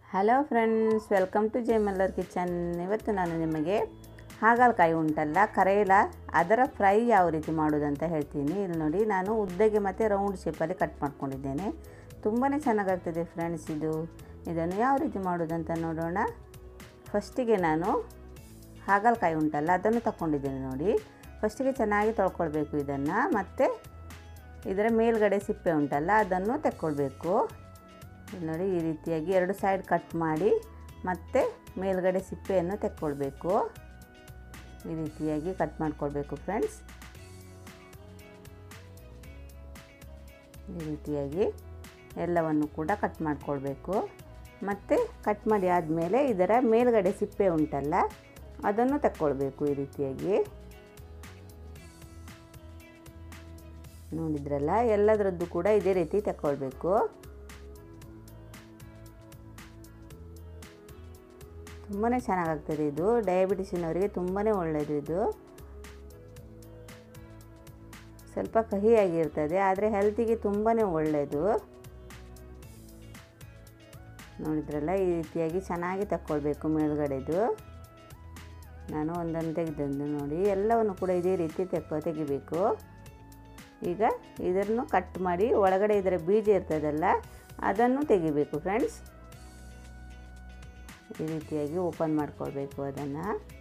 hello friends welcome to Jayamallar kitchen ಇವತ್ತು ನಾನು ನಿಮಗೆ ಹಾಗಲಕಾಯಿ ಉಂಟಲ್ಲ ಕರೇಲ ಅದರ ಫ್ರೈ ಯಾವ ರೀತಿ ಮಾಡೋದಂತ ಹೇಳ್ತೀನಿ ಇಲ್ಲಿ ನೋಡಿ ನಾನು ಉದ್ದಗೆ ಮತ್ತು ರೌಂಡ್ ಶೇಪಲ್ಲಿ ಕಟ್ ಮಾಡ್ಕೊಂಡಿದ್ದೇನೆ ತುಂಬಾ ಚೆನ್ನಾಗಾಗ್ತದೆ ಫ್ರೆಂಡ್ಸ್ ಇದು ಇದನ್ನು ಯಾವ ರೀತಿ ಮಾಡೋದಂತ ನೋಡೋಣ ಫಸ್ಟಿಗೆ ನಾನು ಹಾಗಲಕಾಯಿ ಉಂಟಲ್ಲ ಅದನ್ನು ತಗೊಂಡಿದ್ದೇನೆ ನೋಡಿ ಫಸ್ಟಿಗೆ ಚೆನ್ನಾಗಿ ತೊಳ್ಕೊಳ್ಬೇಕು ಇದನ್ನು ಮತ್ತು ಇದರ ಮೇಲ್ಗಡೆ ಸಿಪ್ಪೆ ಉಂಟಲ್ಲ ಅದನ್ನು ತೆಕ್ಕೊಳ್ಬೇಕು ಇಲ್ಲಿ ನೋಡಿ ಈ ರೀತಿಯಾಗಿ ಎರಡು ಸೈಡ್ ಕಟ್ ಮಾಡಿ ಮತ್ತು ಮೇಲ್ಗಡೆ ಸಿಪ್ಪೆಯನ್ನು ತೆಕ್ಕೊಳ್ಬೇಕು ಈ ರೀತಿಯಾಗಿ ಕಟ್ ಮಾಡ್ಕೊಳ್ಬೇಕು ಫ್ರೆಂಡ್ಸ್ ಈ ರೀತಿಯಾಗಿ ಎಲ್ಲವನ್ನು ಕೂಡ ಕಟ್ ಮಾಡ್ಕೊಳ್ಬೇಕು ಮತ್ತು ಕಟ್ ಮಾಡಿ ಆದಮೇಲೆ ಇದರ ಮೇಲ್ಗಡೆ ಸಿಪ್ಪೆ ಉಂಟಲ್ಲ ಅದನ್ನು ತಕ್ಕೊಳ್ಬೇಕು ಈ ರೀತಿಯಾಗಿ ನೋಡಿದ್ರಲ್ಲ ಎಲ್ಲದರದ್ದು ಕೂಡ ಇದೇ ರೀತಿ ತಗೊಳ್ಬೇಕು ತುಂಬಾ ಚೆನ್ನಾಗಾಗ್ತದೆ ಇದು ಡಯಾಬಿಟಿಸಿನವರಿಗೆ ತುಂಬಾ ಒಳ್ಳೆಯದು ಇದು ಸ್ವಲ್ಪ ಕಹಿಯಾಗಿರ್ತದೆ ಆದರೆ ಹೆಲ್ತಿಗೆ ತುಂಬಾ ಒಳ್ಳೆಯದು ನೋಡಿದ್ರಲ್ಲ ಈ ರೀತಿಯಾಗಿ ಚೆನ್ನಾಗಿ ತಕ್ಕೊಳ್ಬೇಕು ಮೇಲ್ಗಡೆದು ನಾನು ಒಂದೊಂದು ತೆಗೆದದ್ದು ನೋಡಿ ಎಲ್ಲವನ್ನು ಕೂಡ ಇದೇ ರೀತಿ ತೆಕ್ಕ ತೆಗಿಬೇಕು ಈಗ ಇದನ್ನು ಕಟ್ ಮಾಡಿ ಒಳಗಡೆ ಇದರ ಬೀಜ ಇರ್ತದಲ್ಲ ಅದನ್ನು ತೆಗಿಬೇಕು ಫ್ರೆಂಡ್ಸ್ ಈ ರೀತಿಯಾಗಿ ಓಪನ್ ಮಾಡ್ಕೊಳ್ಬೇಕು ಅದನ್ನು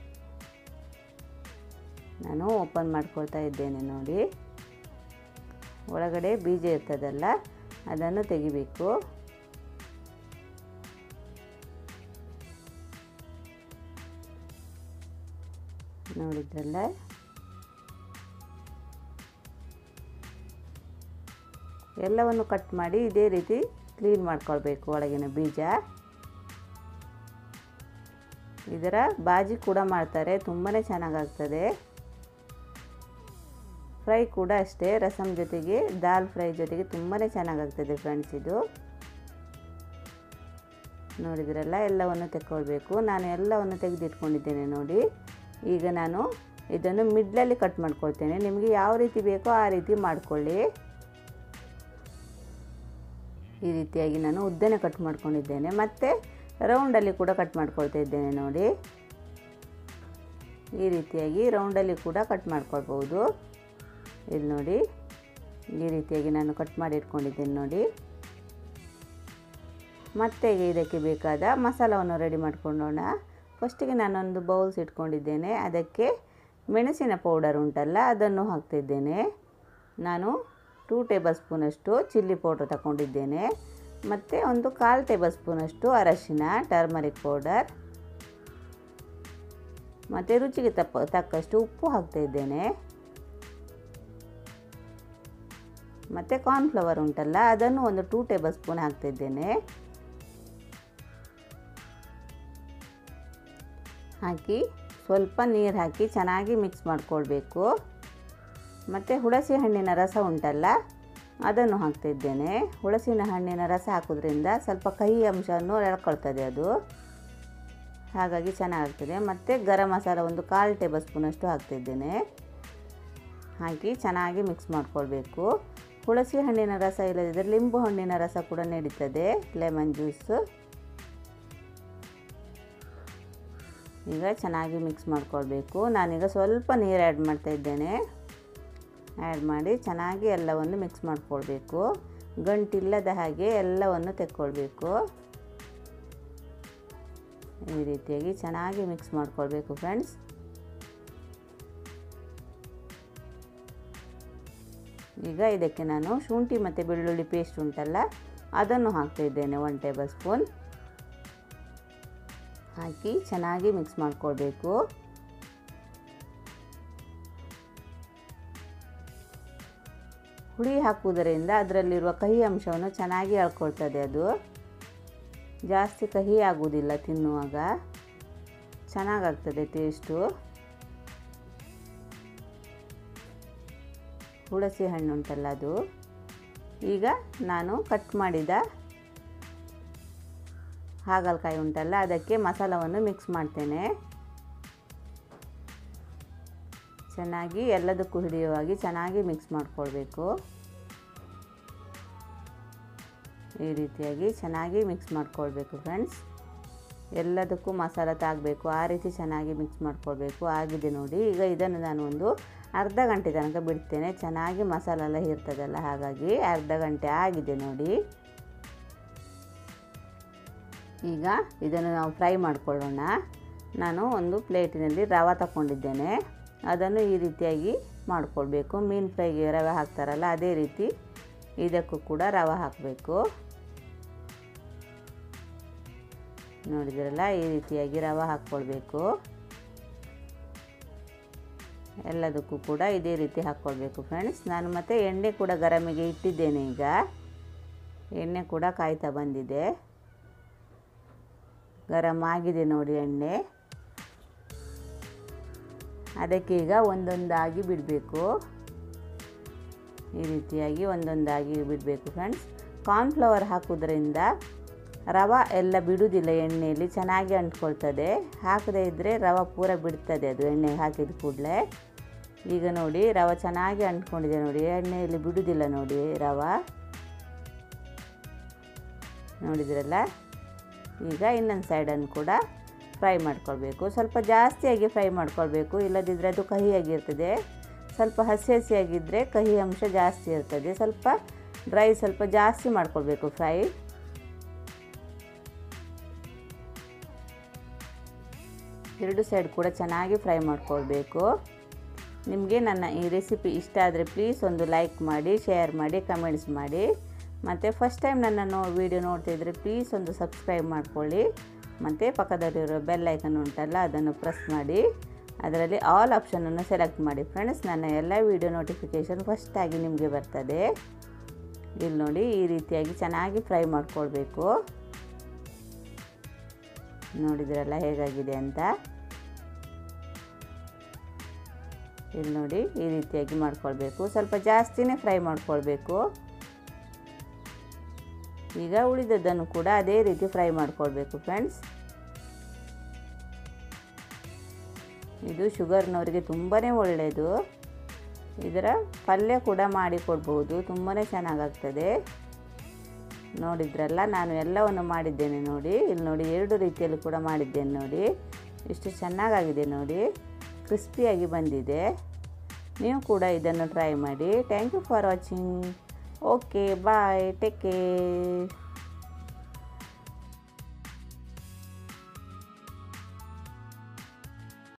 ನಾನು ಓಪನ್ ಮಾಡ್ಕೊಳ್ತಾ ಇದ್ದೇನೆ ನೋಡಿ ಒಳಗಡೆ ಬೀಜ ಇರ್ತದಲ್ಲ ಅದನ್ನು ತೆಗಿಬೇಕು ನೋಡಿದ್ರಲ್ಲ ಎಲ್ಲವನ್ನು ಕಟ್ ಮಾಡಿ ಇದೇ ರೀತಿ ಕ್ಲೀನ್ ಮಾಡ್ಕೊಳ್ಬೇಕು ಒಳಗಿನ ಬೀಜ ಇದರ ಬಾಜಿ ಕೂಡ ಮಾಡ್ತಾರೆ ತುಂಬಾ ಚೆನ್ನಾಗಾಗ್ತದೆ ಫ್ರೈ ಕೂಡ ಅಷ್ಟೇ ರಸಮ್ ಜೊತೆಗೆ ದಾಲ್ ಫ್ರೈ ಜೊತೆಗೆ ತುಂಬಾ ಚೆನ್ನಾಗಾಗ್ತದೆ ಫ್ರೆಂಡ್ಸ್ ಇದು ನೋಡಿದ್ರಲ್ಲ ಎಲ್ಲವನ್ನು ತೆಕ್ಕೊಳ್ಬೇಕು ನಾನು ಎಲ್ಲವನ್ನು ತೆಗೆದಿಟ್ಕೊಂಡಿದ್ದೇನೆ ನೋಡಿ ಈಗ ನಾನು ಇದನ್ನು ಮಿಡ್ಲಲ್ಲಿ ಕಟ್ ಮಾಡ್ಕೊಳ್ತೇನೆ ನಿಮಗೆ ಯಾವ ರೀತಿ ಬೇಕೋ ಆ ರೀತಿ ಮಾಡಿಕೊಳ್ಳಿ ಈ ರೀತಿಯಾಗಿ ನಾನು ಉದ್ದನೆ ಕಟ್ ಮಾಡ್ಕೊಂಡಿದ್ದೇನೆ ಮತ್ತು ರೌಂಡಲ್ಲಿ ಕೂಡ ಕಟ್ ಮಾಡ್ಕೊಳ್ತಾ ಇದ್ದೇನೆ ನೋಡಿ ಈ ರೀತಿಯಾಗಿ ರೌಂಡಲ್ಲಿ ಕೂಡ ಕಟ್ ಮಾಡ್ಕೊಳ್ಬೋದು ಇಲ್ಲಿ ನೋಡಿ ಈ ರೀತಿಯಾಗಿ ನಾನು ಕಟ್ ಮಾಡಿ ಇಟ್ಕೊಂಡಿದ್ದೇನೆ ನೋಡಿ ಮತ್ತೆ ಇದಕ್ಕೆ ಬೇಕಾದ ಮಸಾಲವನ್ನು ರೆಡಿ ಮಾಡ್ಕೊಂಡೋಣ ಫಸ್ಟಿಗೆ ನಾನೊಂದು ಬೌಲ್ಸ್ ಇಟ್ಕೊಂಡಿದ್ದೇನೆ ಅದಕ್ಕೆ ಮೆಣಸಿನ ಪೌಡರ್ ಉಂಟಲ್ಲ ಅದನ್ನು ಹಾಕ್ತಿದ್ದೇನೆ ನಾನು ಟೂ ಟೇಬಲ್ ಸ್ಪೂನಷ್ಟು ಚಿಲ್ಲಿ ಪೌಡ್ರ್ ತಗೊಂಡಿದ್ದೇನೆ ಮತ್ತು ಒಂದು ಕಾಲು ಟೇಬಲ್ ಸ್ಪೂನಷ್ಟು ಅರಶಿನ ಟರ್ಮರಿಕ್ ಪೌಡರ್ ಮತ್ತು ರುಚಿಗೆ ತಪ್ಪ ತಕ್ಕಷ್ಟು ಉಪ್ಪು ಹಾಕ್ತಾಯಿದ್ದೇನೆ ಮತ್ತು ಕಾರ್ನ್ಫ್ಲವರ್ ಉಂಟಲ್ಲ ಅದನ್ನು ಒಂದು ಟೂ ಟೇಬಲ್ ಸ್ಪೂನ್ ಹಾಕ್ತಿದ್ದೇನೆ ಹಾಕಿ ಸ್ವಲ್ಪ ನೀರು ಹಾಕಿ ಚೆನ್ನಾಗಿ ಮಿಕ್ಸ್ ಮಾಡಿಕೊಳ್ಬೇಕು ಮತ್ತು ಹುಣಸೆ ಹಣ್ಣಿನ ರಸ ಉಂಟಲ್ಲ ಅದನ್ನು ಹಾಕ್ತಿದ್ದೇನೆ ಹುಣಸಿನ ಹಣ್ಣಿನ ರಸ ಹಾಕೋದ್ರಿಂದ ಸ್ವಲ್ಪ ಕಹಿ ಅಂಶವನ್ನು ಎಳ್ಕೊಳ್ತದೆ ಅದು ಹಾಗಾಗಿ ಚೆನ್ನಾಗಾಗ್ತದೆ ಮತ್ತು ಗರಂ ಮಸಾಲ ಒಂದು ಕಾಲು ಟೇಬಲ್ ಸ್ಪೂನಷ್ಟು ಹಾಕ್ತಿದ್ದೇನೆ ಹಾಕಿ ಚೆನ್ನಾಗಿ ಮಿಕ್ಸ್ ಮಾಡ್ಕೊಳ್ಬೇಕು ಹುಣಸೆ ಹಣ್ಣಿನ ರಸ ಇಲ್ಲದಿದ್ದರೆ ಲಿಂಬು ಹಣ್ಣಿನ ರಸ ಕೂಡ ನಡೀತದೆ ಲೆಮನ್ ಜ್ಯೂಸು ಈಗ ಚೆನ್ನಾಗಿ ಮಿಕ್ಸ್ ಮಾಡ್ಕೊಳ್ಬೇಕು ನಾನೀಗ ಸ್ವಲ್ಪ ನೀರು ಆ್ಯಡ್ ಮಾಡ್ತಾ ಇದ್ದೇನೆ ಆ್ಯಡ್ ಮಾಡಿ ಚೆನ್ನಾಗಿ ಎಲ್ಲವನ್ನು ಮಿಕ್ಸ್ ಮಾಡ್ಕೊಳ್ಬೇಕು ಗಂಟಿಲ್ಲದ ಹಾಗೆ ಎಲ್ಲವನ್ನು ತೆಕ್ಕೊಳ್ಬೇಕು ಈ ರೀತಿಯಾಗಿ ಚೆನ್ನಾಗಿ ಮಿಕ್ಸ್ ಮಾಡ್ಕೊಳ್ಬೇಕು ಫ್ರೆಂಡ್ಸ್ ಈಗ ಇದಕ್ಕೆ ನಾನು ಶುಂಠಿ ಮತ್ತು ಬೆಳ್ಳುಳ್ಳಿ ಪೇಸ್ಟ್ ಉಂಟಲ್ಲ ಅದನ್ನು ಹಾಕ್ತಾಯಿದ್ದೇನೆ ಒನ್ ಟೇಬಲ್ ಸ್ಪೂನ್ ಹಾಕಿ ಚೆನ್ನಾಗಿ ಮಿಕ್ಸ್ ಮಾಡ್ಕೊಳ್ಬೇಕು ಹುಳಿ ಹಾಕುವುದರಿಂದ ಅದರಲ್ಲಿರುವ ಕಹಿ ಅಂಶವನ್ನು ಚೆನ್ನಾಗಿ ಎಳ್ಕೊಳ್ತದೆ ಅದು ಜಾಸ್ತಿ ಕಹಿ ಆಗುವುದಿಲ್ಲ ತಿನ್ನುವಾಗ ಚೆನ್ನಾಗಾಗ್ತದೆ ಟೇಸ್ಟು ಹುಳಸಿ ಹಣ್ಣು ಉಂಟಲ್ಲ ಅದು ಈಗ ನಾನು ಕಟ್ ಮಾಡಿದ ಹಾಗಲಕಾಯಿ ಉಂಟಲ್ಲ ಅದಕ್ಕೆ ಮಸಾಲವನ್ನು ಮಿಕ್ಸ್ ಮಾಡ್ತೇನೆ ಚೆನ್ನಾಗಿ ಎಲ್ಲದಕ್ಕೂ ಹಿಡಿಯುವಾಗಿ ಚೆನ್ನಾಗಿ ಮಿಕ್ಸ್ ಮಾಡಿಕೊಳ್ಬೇಕು ಈ ರೀತಿಯಾಗಿ ಚೆನ್ನಾಗಿ ಮಿಕ್ಸ್ ಮಾಡ್ಕೊಳ್ಬೇಕು ಫ್ರೆಂಡ್ಸ್ ಎಲ್ಲದಕ್ಕೂ ಮಸಾಲ ತಾಗಬೇಕು ಆ ರೀತಿ ಚೆನ್ನಾಗಿ ಮಿಕ್ಸ್ ಮಾಡ್ಕೊಳ್ಬೇಕು ಆಗಿದೆ ನೋಡಿ ಈಗ ಇದನ್ನು ನಾನು ಒಂದು ಅರ್ಧ ಗಂಟೆ ತನಕ ಬಿಡ್ತೇನೆ ಚೆನ್ನಾಗಿ ಮಸಾಲ ಎಲ್ಲ ಇರ್ತದಲ್ಲ ಹಾಗಾಗಿ ಅರ್ಧ ಗಂಟೆ ಆಗಿದೆ ನೋಡಿ ಈಗ ಇದನ್ನು ನಾವು ಫ್ರೈ ಮಾಡಿಕೊಳ್ಳೋಣ ನಾನು ಒಂದು ಪ್ಲೇಟಿನಲ್ಲಿ ರವೆ ತಗೊಂಡಿದ್ದೇನೆ ಅದನ್ನು ಈ ರೀತಿಯಾಗಿ ಮಾಡಿಕೊಳ್ಬೇಕು ಮೀನು ಫ್ರೈಗೆ ರವೆ ಹಾಕ್ತಾರಲ್ಲ ಅದೇ ರೀತಿ ಇದಕ್ಕೂ ಕೂಡ ರವೆ ಹಾಕಬೇಕು ನೋಡಿದ್ರಲ್ಲ ಈ ರೀತಿಯಾಗಿ ರವೆ ಹಾಕ್ಕೊಳ್ಬೇಕು ಎಲ್ಲದಕ್ಕೂ ಕೂಡ ಇದೇ ರೀತಿ ಹಾಕ್ಕೊಳ್ಬೇಕು ಫ್ರೆಂಡ್ಸ್ ನಾನು ಮತ್ತು ಎಣ್ಣೆ ಕೂಡ ಗರಮಿಗೆ ಇಟ್ಟಿದ್ದೇನೆ ಈಗ ಎಣ್ಣೆ ಕೂಡ ಕಾಯ್ತಾ ಬಂದಿದೆ ಗರಂ ಆಗಿದೆ ನೋಡಿ ಎಣ್ಣೆ ಅದಕ್ಕೆ ಈಗ ಒಂದೊಂದಾಗಿ ಬಿಡಬೇಕು ಈ ರೀತಿಯಾಗಿ ಒಂದೊಂದಾಗಿ ಬಿಡಬೇಕು ಫ್ರೆಂಡ್ಸ್ ಕಾರ್ನ್ಫ್ಲವರ್ ಹಾಕೋದ್ರಿಂದ ರವೆ ಎಲ್ಲ ಬಿಡುವುದಿಲ್ಲ ಎಣ್ಣೆಯಲ್ಲಿ ಚೆನ್ನಾಗಿ ಅಂಟ್ಕೊಳ್ತದೆ ಹಾಕದೇ ಇದ್ದರೆ ರವೆ ಪೂರ ಬಿಡ್ತದೆ ಅದು ಎಣ್ಣೆಗೆ ಹಾಕಿದ ಕೂಡಲೇ ಈಗ ನೋಡಿ ರವೆ ಚೆನ್ನಾಗಿ ಅಂಟ್ಕೊಂಡಿದೆ ನೋಡಿ ಎಣ್ಣೆಯಲ್ಲಿ ಬಿಡುವುದಿಲ್ಲ ನೋಡಿ ರವೆ ನೋಡಿದ್ರಲ್ಲ ಈಗ ಇನ್ನೊಂದು ಸೈಡನ್ನು ಕೂಡ ಫ್ರೈ ಮಾಡ್ಕೊಳ್ಬೇಕು ಸ್ವಲ್ಪ ಜಾಸ್ತಿಯಾಗಿ ಫ್ರೈ ಮಾಡ್ಕೊಳ್ಬೇಕು ಇಲ್ಲದಿದ್ದರೆ ಅದು ಕಹಿಯಾಗಿರ್ತದೆ ಸ್ವಲ್ಪ ಹಸಿ ಹಸಿಯಾಗಿದ್ದರೆ ಕಹಿ ಅಂಶ ಜಾಸ್ತಿ ಇರ್ತದೆ ಸ್ವಲ್ಪ ಡ್ರೈ ಸ್ವಲ್ಪ ಜಾಸ್ತಿ ಮಾಡ್ಕೊಳ್ಬೇಕು ಫ್ರೈ ಎರಡು ಸೈಡ್ ಕೂಡ ಚೆನ್ನಾಗಿ ಫ್ರೈ ಮಾಡ್ಕೊಳ್ಬೇಕು ನಿಮಗೆ ನನ್ನ ಈ ರೆಸಿಪಿ ಇಷ್ಟ ಆದರೆ ಪ್ಲೀಸ್ ಒಂದು ಲೈಕ್ ಮಾಡಿ ಶೇರ್ ಮಾಡಿ ಕಮೆಂಟ್ಸ್ ಮಾಡಿ ಮತ್ತು ಫಸ್ಟ್ ಟೈಮ್ ನನ್ನನ್ನು ವೀಡಿಯೋ ನೋಡ್ತಿದ್ರೆ ಪ್ಲೀಸ್ ಒಂದು ಸಬ್ಸ್ಕ್ರೈಬ್ ಮಾಡ್ಕೊಳ್ಳಿ ಮತ್ತು ಪಕ್ಕದಲ್ಲಿರೋ ಬೆಲ್ ಐಕನ್ ಉಂಟಲ್ಲ ಅದನ್ನು ಪ್ರೆಸ್ ಮಾಡಿ ಅದರಲ್ಲಿ ಆಲ್ ಆಪ್ಷನನ್ನು ಸೆಲೆಕ್ಟ್ ಮಾಡಿ ಫ್ರೆಂಡ್ಸ್ ನನ್ನ ಎಲ್ಲ ವೀಡಿಯೋ ನೋಟಿಫಿಕೇಷನ್ ಫಸ್ಟಾಗಿ ನಿಮಗೆ ಬರ್ತದೆ ಇಲ್ಲಿ ನೋಡಿ ಈ ರೀತಿಯಾಗಿ ಚೆನ್ನಾಗಿ ಫ್ರೈ ಮಾಡ್ಕೊಳ್ಬೇಕು ನೋಡಿದ್ರಲ್ಲ ಹೇಗಾಗಿದೆ ಅಂತ ಇಲ್ಲಿ ನೋಡಿ ಈ ರೀತಿಯಾಗಿ ಮಾಡ್ಕೊಳ್ಬೇಕು ಸ್ವಲ್ಪ ಜಾಸ್ತಿನೇ ಫ್ರೈ ಮಾಡ್ಕೊಳ್ಬೇಕು ಈಗ ಉಳಿದದ್ದನ್ನು ಕೂಡ ಅದೇ ರೀತಿ ಫ್ರೈ ಮಾಡ್ಕೊಳ್ಬೇಕು ಫ್ರೆಂಡ್ಸ್ ಇದು ಶುಗರ್ನವರಿಗೆ ತುಂಬಾ ಒಳ್ಳೆಯದು ಇದರ ಪಲ್ಯ ಕೂಡ ಮಾಡಿ ಕೊಡ್ಬೋದು ತುಂಬಾ ಚೆನ್ನಾಗಾಗ್ತದೆ ನೋಡಿದ್ರಲ್ಲ ನಾನು ಎಲ್ಲವನ್ನು ಮಾಡಿದ್ದೇನೆ ನೋಡಿ ಇಲ್ಲಿ ನೋಡಿ ಎರಡು ರೀತಿಯಲ್ಲಿ ಕೂಡ ಮಾಡಿದ್ದೇನೆ ನೋಡಿ ಇಷ್ಟು ಚೆನ್ನಾಗಾಗಿದೆ ನೋಡಿ ಕ್ರಿಸ್ಪಿಯಾಗಿ ಬಂದಿದೆ ನೀವು ಕೂಡ ಇದನ್ನು ಟ್ರೈ ಮಾಡಿ thank you for watching okay bye take care